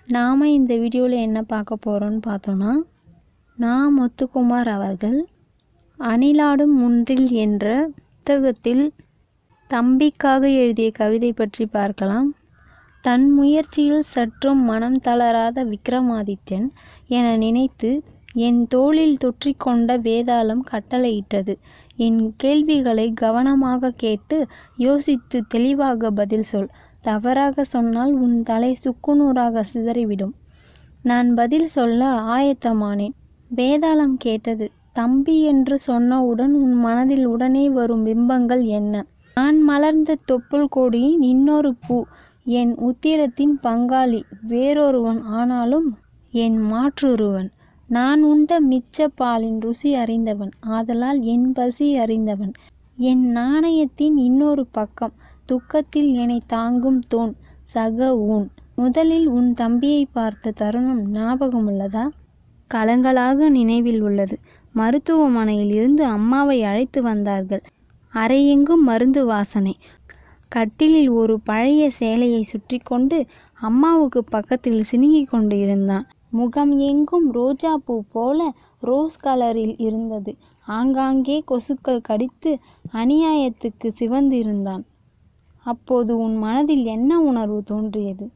நாம் இந்த வீடியோவில் என்ன பார்க்க போகிறோம்னு பார்த்தோன்னா நான் முத்துக்குமார் அவர்கள் அணிலாடும் முன்றில் என்ற புத்தகத்தில் தம்பிக்காக எழுதிய கவிதை பற்றி பார்க்கலாம் தன் முயற்சியில் சற்றும் மனம் தளராத விக்ரமாதித்யன் என நினைத்து என் தோளில் தொற்றிக்கொண்ட வேதாளம் கட்டளையிட்டது என் கேள்விகளை கவனமாக கேட்டு யோசித்து தெளிவாக பதில் சொல் தவறாக சொன்னால் உன் தலை சுக்குநூறாக சிதறிவிடும் நான் பதில் சொல்ல ஆயத்தமானேன் வேதாளம் கேட்டது தம்பி என்று சொன்னவுடன் உன் மனதில் உடனே வரும் பிம்பங்கள் என்ன நான் மலர்ந்த தொப்புள் கொடியின் இன்னொரு பூ என் உத்திரத்தின் பங்காளி வேறொருவன் ஆனாலும் என் மாற்றொருவன் நான் உண்ட மிச்ச பாலின் ருசி அறிந்தவன் ஆதலால் என் பசி அறிந்தவன் என் நாணயத்தின் இன்னொரு பக்கம் துக்கத்தில் என்னை தாங்கும் தோன் சக ஊன் முதலில் உன் தம்பியை பார்த்த தருணம் ஞாபகம் உள்ளதா கலங்களாக நினைவில் உள்ளது மருத்துவமனையில் இருந்து அம்மாவை அழைத்து வந்தார்கள் அறையெங்கும் மருந்து வாசனை கட்டிலில் ஒரு பழைய சேலையை சுற்றி கொண்டு அம்மாவுக்கு பக்கத்தில் சினுங்கிக் கொண்டு இருந்தான் முகம் எங்கும் ரோஜா பூ போல ரோஸ் கலரில் இருந்தது ஆங்காங்கே கொசுக்கள் கடித்து அநியாயத்துக்கு சிவந்து இருந்தான் அப்போது உன் மனதில் என்ன உணர்வு தோன்றியது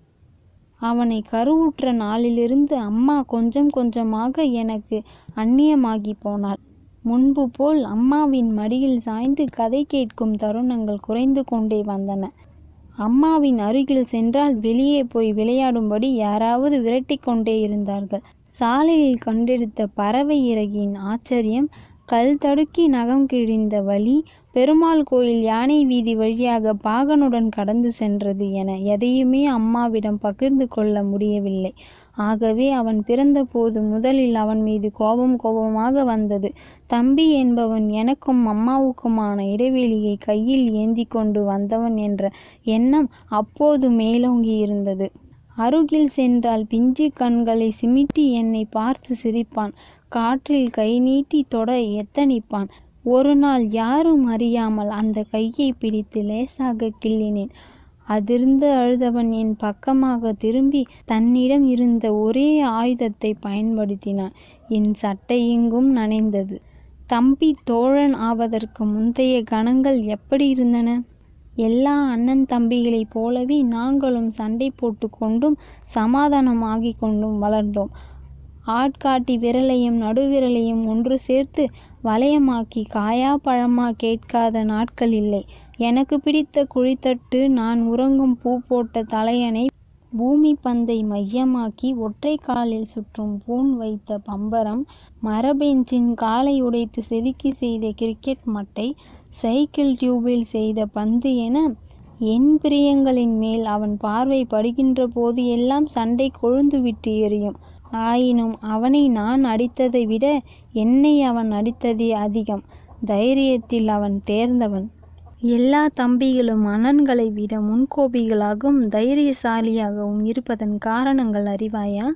அவனை கருவுற்ற நாளிலிருந்து அம்மா கொஞ்சம் கொஞ்சமாக எனக்கு அந்நியமாகி போனாள் முன்பு போல் அம்மாவின் மடியில் சாய்ந்து கதை கேட்கும் தருணங்கள் குறைந்து கொண்டே வந்தன அம்மாவின் அருகில் சென்றால் வெளியே போய் விளையாடும்படி யாராவது விரட்டி கொண்டே இருந்தார்கள் சாலையில் கண்டெடுத்த பறவை இறகியின் ஆச்சரியம் கல் தடுக்கி நகம் கிழிந்த வழி பெருமாள் கோயில் யானை வீதி வழியாக பாகனுடன் கடந்து சென்றது என எதையுமே அம்மாவிடம் பகிர்ந்து கொள்ள முடியவில்லை ஆகவே அவன் பிறந்தபோது முதலில் அவன் மீது கோபம் கோபமாக வந்தது தம்பி என்பவன் எனக்கும் அம்மாவுக்குமான இடைவெளியை கையில் ஏந்தி கொண்டு வந்தவன் என்ற எண்ணம் அப்போது மேலோங்கி இருந்தது அருகில் சென்றால் பிஞ்சு கண்களை சிமிட்டி என்னை பார்த்து சிரிப்பான் காற்றில் கை நீட்டி தொட எத்தனிப்பான் ஒரு நாள் யாரும் அறியாமல் அந்த கையை பிடித்து லேசாக கிள்ளினேன் அதிர்ந்து அழுதவன் என் பக்கமாக திரும்பி தன்னிடம் இருந்த ஒரே ஆயுதத்தை பயன்படுத்தினான் என் சட்டை எங்கும் நனைந்தது தம்பி தோழன் ஆவதற்கு முந்தைய கணங்கள் எப்படி இருந்தன எல்லா அண்ணன் தம்பிகளைப் போலவே நாங்களும் சண்டை போட்டு கொண்டும் சமாதானமாகி கொண்டும் வளர்ந்தோம் ஆட்காட்டி விரலையும் நடுவிரலையும் ஒன்று சேர்த்து வளையமாக்கி காயா பழமா கேட்காத நாட்கள் இல்லை எனக்கு பிடித்த குழித்தட்டு நான் உறங்கும் பூ போட்ட தலையணை பூமி பந்தை மையமாக்கி ஒற்றை காலில் சுற்றும் பூன் வைத்த பம்பரம் மரபெஞ்சின் காலை உடைத்து செதுக்கி செய்த கிரிக்கெட் மட்டை சைக்கிள் டியூபில் செய்த பந்து என என் பிரியங்களின் மேல் அவன் பார்வை படுகின்ற போது எல்லாம் சண்டை கொழுந்து விட்டு எரியும் ஆயினும் அவனை நான் அடித்ததை விட என்னை அவன் அடித்ததே அதிகம் தைரியத்தில் அவன் தேர்ந்தவன் எல்லா தம்பிகளும் அண்ணன்களை விட முன்கோபிகளாகவும் தைரியசாலியாகவும் இருப்பதன் காரணங்கள் அறிவாயா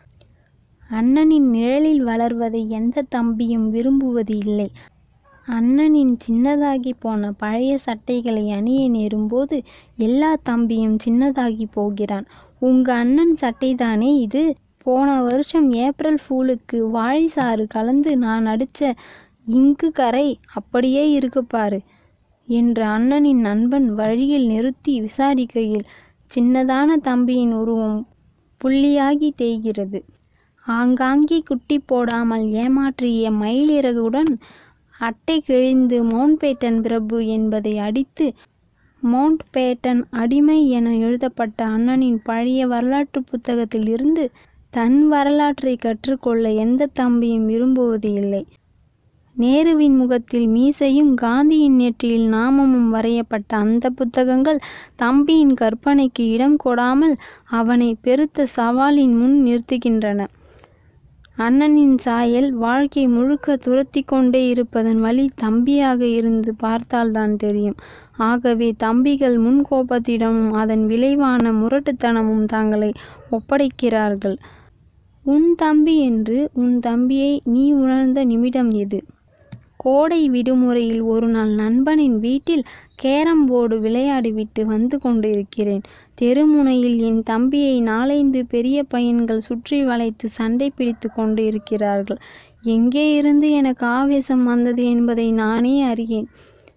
அண்ணனின் நிழலில் வளர்வதை எந்த தம்பியும் விரும்புவது இல்லை அண்ணனின் சின்னதாகி போன பழைய சட்டைகளை அணிய நேரும்போது எல்லா தம்பியும் சின்னதாகி போகிறான் உங்க அண்ணன் சட்டைதானே இது போன வருஷம் ஏப்ரல் ஃபூலுக்கு வாழைசாறு கலந்து நான் அடித்த இங்கு கரை அப்படியே இருக்கு பாரு என்று அண்ணனின் நண்பன் வழியில் நிறுத்தி விசாரிக்கையில் சின்னதான தம்பியின் உருவம் புள்ளியாகி தேய்கிறது ஆங்காங்கே குட்டி போடாமல் ஏமாற்றிய மயிலிறகுடன் அட்டை கிழிந்து மவுண்ட்பேட்டன் பிரபு என்பதை அடித்து மவுண்ட் பேட்டன் அடிமை என எழுதப்பட்ட அண்ணனின் பழைய வரலாற்று புத்தகத்தில் இருந்து தன் வரலாற்றை கற்றுக்கொள்ள எந்த தம்பியும் விரும்புவது இல்லை நேருவின் முகத்தில் மீசையும் காந்தியின் நெற்றியில் நாமமும் வரையப்பட்ட அந்த புத்தகங்கள் தம்பியின் கற்பனைக்கு இடம் கொடாமல் அவனை பெருத்த சவாலின் முன் நிறுத்துகின்றன அண்ணனின் சாயல் வாழ்க்கை முழுக்க துரத்தி கொண்டே இருப்பதன் வழி தம்பியாக இருந்து பார்த்தால்தான் தெரியும் ஆகவே தம்பிகள் முன்கோபத்திடமும் அதன் விளைவான முரட்டுத்தனமும் தங்களை ஒப்படைக்கிறார்கள் உன் தம்பி என்று உன் தம்பியை நீ உணர்ந்த நிமிடம் எது கோடை விடுமுறையில் ஒரு நாள் நண்பனின் வீட்டில் கேரம் போர்டு விளையாடிவிட்டு வந்து கொண்டிருக்கிறேன் தெருமுனையில் என் தம்பியை நாலைந்து பெரிய பையன்கள் சுற்றி வளைத்து சண்டை பிடித்து கொண்டு இருக்கிறார்கள் எங்கே இருந்து எனக்கு ஆவேசம் வந்தது என்பதை நானே அறியேன்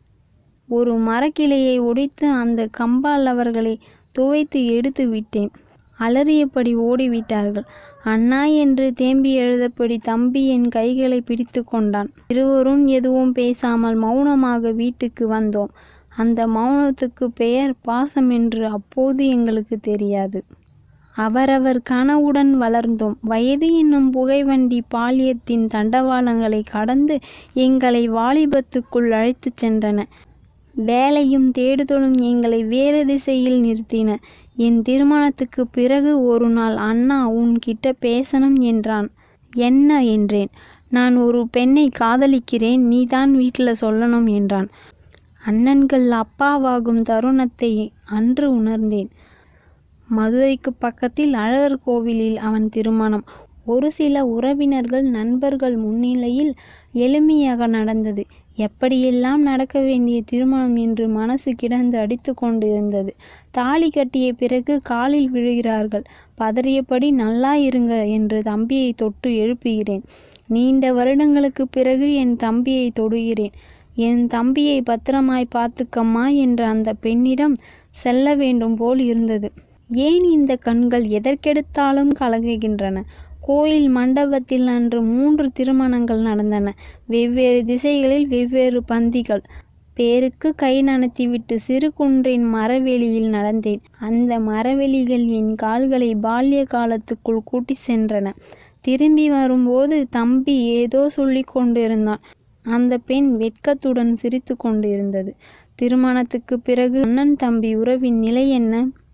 ஒரு மரக்கிளையை ஒடித்து அந்த கம்பால் அவர்களை துவைத்து எடுத்து விட்டேன் அலறியபடி ஓடிவிட்டார்கள் அண்ணா என்று தேம்பி எழுதபடி தம்பி என் கைகளை பிடித்து கொண்டான் இருவரும் எதுவும் பேசாமல் மௌனமாக வீட்டுக்கு வந்தோம் அந்த மௌனத்துக்கு பெயர் பாசம் என்று அப்போது எங்களுக்கு தெரியாது அவரவர் கனவுடன் வளர்ந்தோம் வயது என்னும் புகைவண்டி பால்யத்தின் தண்டவாளங்களை கடந்து எங்களை வாலிபத்துக்குள் அழைத்துச் சென்றன வேலையும் தேடுதலும் எங்களை வேறு திசையில் நிறுத்தின என் திருமணத்துக்கு பிறகு ஒரு நாள் அண்ணா உன்கிட்ட பேசணும் என்றான் என்ன என்றேன் நான் ஒரு பெண்ணை காதலிக்கிறேன் நீதான் வீட்டில் சொல்லணும் என்றான் அண்ணன்கள் அப்பாவாகும் தருணத்தை அன்று உணர்ந்தேன் மதுரைக்கு பக்கத்தில் அழகர் கோவிலில் அவன் திருமணம் ஒரு சில உறவினர்கள் நண்பர்கள் முன்னிலையில் எளிமையாக நடந்தது எப்படியெல்லாம் நடக்க வேண்டிய திருமணம் என்று மனசு கிடந்து அடித்து கொண்டு இருந்தது தாலி கட்டிய பிறகு காலில் விழுகிறார்கள் பதறியபடி நல்லா இருங்க என்று தம்பியை தொட்டு எழுப்புகிறேன் நீண்ட வருடங்களுக்கு பிறகு என் தம்பியை தொடுகிறேன் என் தம்பியை பத்திரமாய் பார்த்துக்கம்மா என்ற அந்த பெண்ணிடம் செல்ல வேண்டும் போல் இருந்தது ஏன் இந்த கண்கள் எதற்கெடுத்தாலும் கலங்குகின்றன கோயில் மண்டபத்தில் அன்று மூன்று திருமணங்கள் நடந்தன வெவ்வேறு திசைகளில் வெவ்வேறு பந்திகள் பேருக்கு கை நனத்திவிட்டு சிறு குன்றின் மரவெளியில் நடந்தேன் அந்த மரவெளிகள் என் கால்களை பால்ய காலத்துக்குள் கூட்டி சென்றன திரும்பி வரும்போது தம்பி ஏதோ சொல்லி கொண்டிருந்தான் அந்த பெண் வெட்கத்துடன் சிரித்து கொண்டிருந்தது திருமணத்துக்கு பிறகு அண்ணன் தம்பி உறவின் நிலை என்ன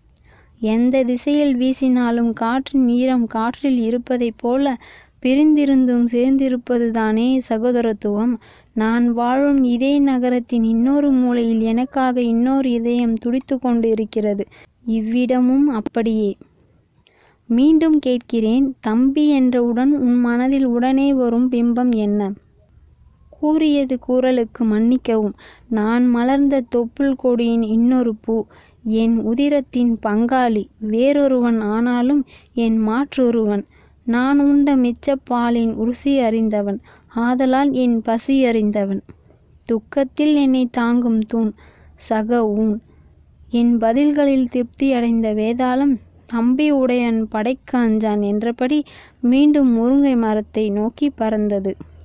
எந்த திசையில் வீசினாலும் காற்றின் ஈரம் காற்றில் இருப்பதைப் போல பிரிந்திருந்தும் சேர்ந்திருப்பது தானே சகோதரத்துவம் நான் வாழும் இதே நகரத்தின் இன்னொரு மூலையில் எனக்காக இன்னொரு இதயம் துடித்து கொண்டு இருக்கிறது இவ்விடமும் அப்படியே மீண்டும் கேட்கிறேன் தம்பி என்றவுடன் உன் மனதில் உடனே வரும் பிம்பம் என்ன கூறியது கூறலுக்கு மன்னிக்கவும் நான் மலர்ந்த தொப்புள் கொடியின் இன்னொரு பூ என் உதிரத்தின் பங்காளி வேறொருவன் ஆனாலும் என் மாற்றொருவன் நான் உண்ட மிச்சப்பாலின் ருசி அறிந்தவன் ஆதலால் என் பசி அறிந்தவன் துக்கத்தில் என்னை தாங்கும் தூண் சக ஊன் என் பதில்களில் திருப்தி அடைந்த வேதாளம் தம்பி உடையன் படைக்கு அஞ்சான் என்றபடி மீண்டும் முருங்கை மரத்தை நோக்கி பறந்தது